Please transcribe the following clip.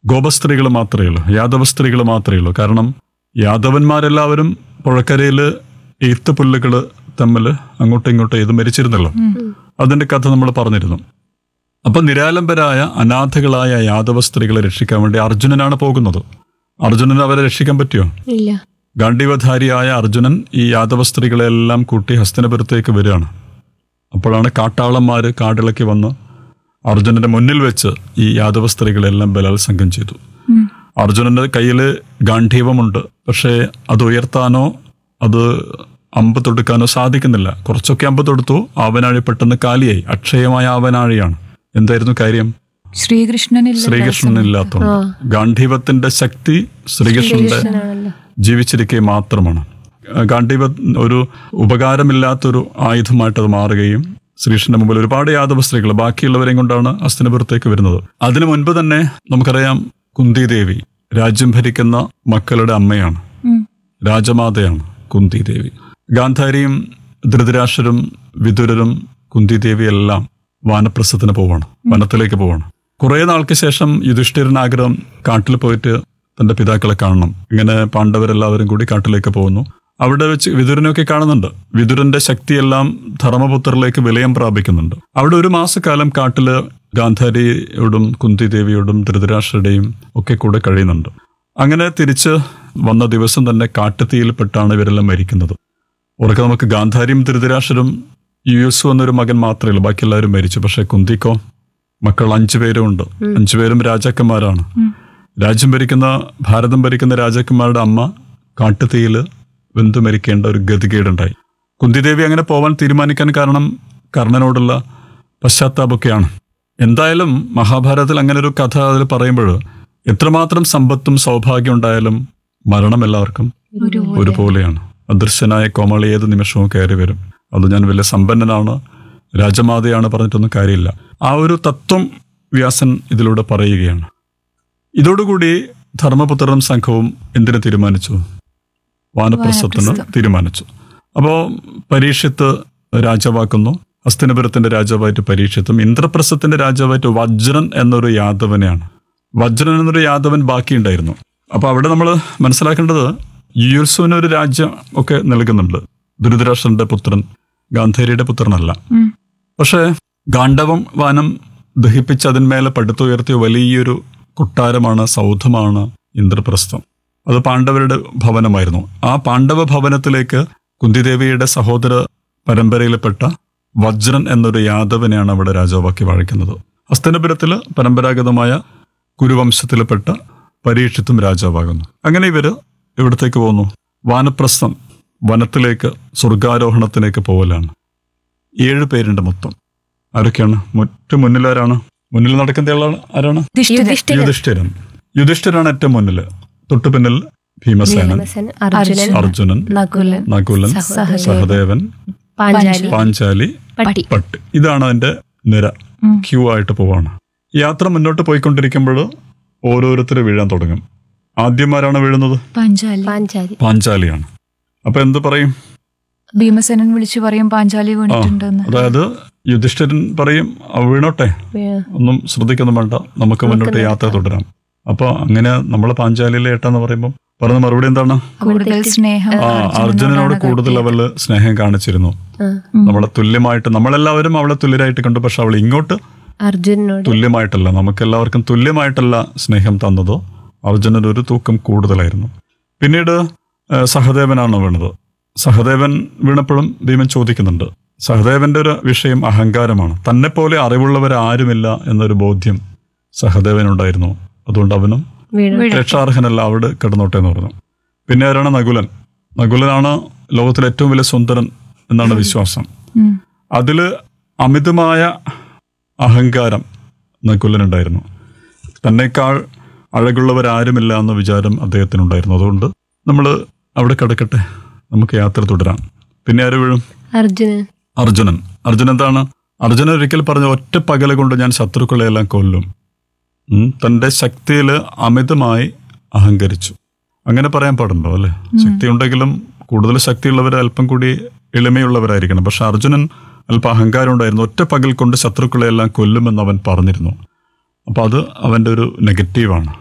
ഗോപസ്ത്രീകൾ മാത്രമേ ഉള്ളൂ യാദവ സ്ത്രീകൾ മാത്രമേ ഉള്ളൂ കാരണം യാദവന്മാരെല്ലാവരും പുഴക്കരയിൽ എയ്ത്ത് പുല്ലുകൾ തമ്മിൽ അങ്ങോട്ടും ഇങ്ങോട്ടും ഇത് മരിച്ചിരുന്നല്ലോ അതിന്റെ കഥ നമ്മൾ പറഞ്ഞിരുന്നു അപ്പൊ നിരാലംബരായ അനാഥകളായ യാദവ സ്ത്രീകളെ രക്ഷിക്കാൻ വേണ്ടി അർജുനനാണ് പോകുന്നത് അർജുനന് അവരെ രക്ഷിക്കാൻ പറ്റിയോ ഇല്ല ഗാന്ഡീവധാരിയായ അർജുനൻ ഈ യാദവ സ്ത്രീകളെല്ലാം കൂട്ടി ഹസ്തനപുരത്തേക്ക് വരികയാണ് അപ്പോഴാണ് കാട്ടാളന്മാര് കാടിളക്കി വന്ന് അർജുനന്റെ മുന്നിൽ വെച്ച് ഈ യാദവ സ്ത്രീകളെല്ലാം ബലാത്സംഗം ചെയ്തു അർജുനന്റെ കയ്യിൽ ഗാന്ധീവമുണ്ട് പക്ഷേ അത് ഉയർത്താനോ അത് അമ്പ് തൊടുക്കാനോ സാധിക്കുന്നില്ല കുറച്ചൊക്കെ അമ്പ് തൊടുത്തു ആവനാഴി പെട്ടെന്ന് കാലിയായി അക്ഷയമായ ആവനാഴിയാണ് എന്തായിരുന്നു കാര്യം ശ്രീകൃഷ്ണനില്ല ശ്രീകൃഷ്ണൻ ഇല്ലാത്തതുകൊണ്ട് ഗാന്ധീവത്തിന്റെ ശക്തി ശ്രീകൃഷ്ണന്റെ ജീവിച്ചിരിക്കെ മാത്രമാണ് ഗാന്ധീവ ഒരു ഉപകാരമില്ലാത്തൊരു ആയുധമായിട്ട് അത് മാറുകയും ശ്രീകൃഷ്ണന്റെ മുമ്പിൽ ഒരുപാട് യാദവ സ്ത്രീകൾ ബാക്കിയുള്ളവരെയും കൊണ്ടാണ് അസ്തിനപുരത്തേക്ക് വരുന്നത് അതിനു മുൻപ് തന്നെ നമുക്കറിയാം കുന്തിദേവി രാജ്യം ഭരിക്കുന്ന മക്കളുടെ അമ്മയാണ് രാജമാതയാണ് കുന്തിദേവി ഗാന്ധാരിയും ധൃതരാഷ്ട്രരും വിതുരരും കുന്തിദേവി എല്ലാം വാനപ്രസ്ഥത്തിന് പോവാണ് വനത്തിലേക്ക് പോവാണ് കുറെ നാൾക്ക് ശേഷം യുധിഷ്ഠിരൻ ആഗ്രഹം കാട്ടിൽ പോയിട്ട് തന്റെ പിതാക്കളെ കാണണം ഇങ്ങനെ പാണ്ഡവരെല്ലാവരും കൂടി കാട്ടിലേക്ക് പോകുന്നു അവിടെ വെച്ച് വിതുരനൊക്കെ കാണുന്നുണ്ട് വിതുരന്റെ ശക്തിയെല്ലാം ധർമ്മപുത്രരിലേക്ക് വിലയം പ്രാപിക്കുന്നുണ്ട് അവിടെ ഒരു മാസക്കാലം കാട്ടില് ഗാന്ധാരിയോടും കുന്തിദേവിയോടും ധൃതരാഷ്ട്രയുടെയും ഒക്കെ കൂടെ കഴിയുന്നുണ്ട് അങ്ങനെ തിരിച്ച് വന്ന ദിവസം തന്നെ കാട്ടുതീയിൽപ്പെട്ടാണ് ഇവരെല്ലാം മരിക്കുന്നത് ഉറക്കെ നമുക്ക് ഗാന്ധാരിയും ധൃതരാഷ്ട്രരും യുയുസു എന്നൊരു മകൻ മാത്രമേ ഉള്ളൂ ബാക്കി എല്ലാവരും മരിച്ചു പക്ഷെ കുന്തിക്കോ മക്കൾ അഞ്ചു പേരും ഉണ്ട് അഞ്ചുപേരും രാജാക്കന്മാരാണ് രാജ്യം ഭരിക്കുന്ന ഭാരതം ഭരിക്കുന്ന രാജാക്കന്മാരുടെ അമ്മ കാട്ടുതീയിൽ വെന്തു മരിക്കേണ്ട ഒരു ഗതികേടുണ്ടായി കുന്തിദേവി അങ്ങനെ പോവാൻ തീരുമാനിക്കാൻ കാരണം കർണനോടുള്ള പശ്ചാത്താപമൊക്കെയാണ് എന്തായാലും മഹാഭാരതത്തിൽ അങ്ങനെ ഒരു കഥ അതിൽ പറയുമ്പോൾ എത്രമാത്രം സമ്പത്തും സൗഭാഗ്യം ഉണ്ടായാലും മരണം എല്ലാവർക്കും ഒരുപോലെയാണ് അദൃശ്യനായ കോമളി ഏത് നിമിഷവും കയറി വരും അത് ഞാൻ വലിയ സമ്പന്നനാണ് രാജമാതയാണ് പറഞ്ഞിട്ടൊന്നും കാര്യമില്ല ആ ഒരു തത്വം വ്യാസൻ ഇതിലൂടെ പറയുകയാണ് ഇതോടുകൂടി ധർമ്മപുത്രനും സംഘവും എന്തിനു തീരുമാനിച്ചു വാനപ്രസ്ഥത്തിന് തീരുമാനിച്ചു അപ്പോൾ പരീക്ഷത്ത് രാജാവാക്കുന്നു ഹസ്തിനപുരത്തിന്റെ രാജാവായിട്ട് പരീക്ഷത്തും ഇന്ദ്രപ്രസ്ഥത്തിന്റെ രാജാവായിട്ട് വജ്രൻ എന്നൊരു യാദവനെയാണ് വജ്രൻ എന്നൊരു യാദവൻ ബാക്കിയുണ്ടായിരുന്നു അപ്പൊ അവിടെ നമ്മൾ മനസ്സിലാക്കേണ്ടത് യുയുത്സുവിന് ഒരു രാജ്യം ഒക്കെ നൽകുന്നുണ്ട് ധൃതരാഷ്ട്രന്റെ പുത്രൻ ഗാന്ധാരിയുടെ പുത്രനല്ല പക്ഷേ ഗാണ്ഡവം വാനം ദഹിപ്പിച്ച് അതിന്മേലെ പടുത്തുയർത്തിയ വലിയൊരു കൊട്ടാരമാണ് സൗധമാണ് ഇന്ദ്രപ്രസ്ഥം അത് പാണ്ഡവരുടെ ഭവനമായിരുന്നു ആ പാണ്ഡവ ഭവനത്തിലേക്ക് കുന്തിദേവിയുടെ സഹോദര പരമ്പരയിൽപ്പെട്ട വജ്രൻ എന്നൊരു യാദവനെയാണ് അവിടെ രാജാവാക്കി വാഴിക്കുന്നത് ഹസ്തനപുരത്തില് പരമ്പരാഗതമായ കുരുവംശത്തിൽപ്പെട്ട പരീക്ഷത്തും രാജാവാകുന്നു അങ്ങനെ ഇവര് ഇവിടത്തേക്ക് പോകുന്നു വാനപ്രസ്ഥം വനത്തിലേക്ക് സ്വർഗാരോഹണത്തിലേക്ക് പോകലാണ് ഏഴ് പേരുണ്ട് മൊത്തം ആരൊക്കെയാണ് മുറ്റ മുന്നിലാരാണ് മുന്നിൽ നടക്കുന്ന ആളാണ് ആരാണ് യുധിഷ്ഠിരൻ. യുധിഷ്ഠിരൻ യുധിഷ്ഠിരാണ് ഏറ്റവും മുന്നില് തൊട്ടു പിന്നിൽ ഭീമസേനൻ ഭീമസേൻ, അർജുനൻ അർജുനൻ നകുലൻ നകുലൻ സഹദേവൻ പാഞ്ചാലി പാഞ്ചാലി പട്ടി പട്ട് ഇതാണ് അതിന്റെ നിര ക്യൂ ആയിട്ട് പോവാണ് യാത്ര മുന്നോട്ട് പോയിക്കൊണ്ടിരിക്കുമ്പോൾ ഓരോരുത്തർ വീഴാൻ തുടങ്ങും ആദ്യമാരാണ് വീഴുന്നത് പാഞ്ചാലി പാഞ്ചാലി പാഞ്ചാലിയാണ് അപ്പൊ എന്ത് പറയും ഭീമസേനൻ വിളിച്ചു പറയും പാഞ്ചാലി ആ വീണിട്ടുണ്ടെന്ന് അതായത് യുധിഷ്ഠിരൻ പറയും "ആ, വീണോട്ടെ വീ- ഒന്നും ശ്രദ്ധിക്കൊന്നും വേണ്ട നമുക്ക് മുന്നോട്ട് യാത്ര തുടരാം അപ്പൊ അങ്ങനെ നമ്മൾ പാഞ്ചാലിയിലെ ഏട്ടാന്ന് പറയുമ്പോൾ പറഞ്ഞ മറുപടി എന്താണ് കൂടുതൽ സ്നേഹം ആ അർജുനനോട് കൂടുതൽ അവള് സ്നേഹം കാണിച്ചിരുന്നു ആ, നമ്മളെ തുല്യമായിട്ട് നമ്മളെല്ലാവരും അവളെ തുല്യരായിട്ട് കണ്ടു പക്ഷെ അവൾ ഇങ്ങോട്ട് അർജുനനോട് തുല്യമായിട്ടല്ല നമുക്കെല്ലാവർക്കും തുല്യമായിട്ടല്ല സ്നേഹം തന്നത് അർജുനന് ഒരു തൂക്കം കൂടുതലായിരുന്നു പിന്നീട് ആ, സഹദേവനാണ് വീണത് സഹദേവൻ വീണപ്പോഴും ഭീമൻ ചോദിക്കുന്നുണ്ട് സഹദേവന്റെ ഒരു വിഷയം അഹങ്കാരമാണ് തന്നെ പോലെ അറിവുള്ളവരാരുമില്ല എന്നൊരു ബോധ്യം സഹദേവനുണ്ടായിരുന്നു അതുകൊണ്ട് അവനും വീണു രക്ഷാർഹനല്ല അവിടെ കിടന്നോട്ടെ എന്ന് പറഞ്ഞു പിന്നെ ആരാണ് നകുലൻ നകുലനാണ് ലോകത്തിലെ ഏറ്റവും വലിയ സുന്ദരൻ എന്നാണ് വിശ്വാസം ഉം. അതില് അമിതമായ അഹങ്കാരം നകുലനുണ്ടായിരുന്നു തന്നെക്കാൾ അഴകുള്ളവരാരുമില്ല എന്ന വിചാരം അദ്ദേഹത്തിനുണ്ടായിരുന്നു അതുകൊണ്ട് നമ്മൾ അവിടെ കിടക്കട്ടെ നമുക്ക് യാത്ര തുടരാം പിന്നെ ആര് വീഴും അർജുനൻ അർജുനൻ അർജുനൻ എന്താണ് അർജുനൻ ഒരിക്കൽ പറഞ്ഞ ഒറ്റ പകല കൊണ്ട് ഞാൻ ശത്രുക്കളെയെല്ലാം കൊല്ലും ഉം, തന്റെ ശക്തിയിൽ അമിതമായി അഹങ്കരിച്ചു അങ്ങനെ പറയാൻ പാടുണ്ടോ അല്ലെ ശക്തി ഉണ്ടെങ്കിലും കൂടുതൽ ശക്തിയുള്ളവർ അല്പം കൂടി എളിമയുള്ളവരായിരിക്കണം പക്ഷെ അർജുനൻ അല്പം അഹങ്കാരം ഉണ്ടായിരുന്നു ഒറ്റ പകൽ കൊണ്ട് ശത്രുക്കളെയെല്ലാം കൊല്ലുമെന്ന് അവൻ പറഞ്ഞിരുന്നു അപ്പൊ അത് അവന്റെ ഒരു നെഗറ്റീവാണ്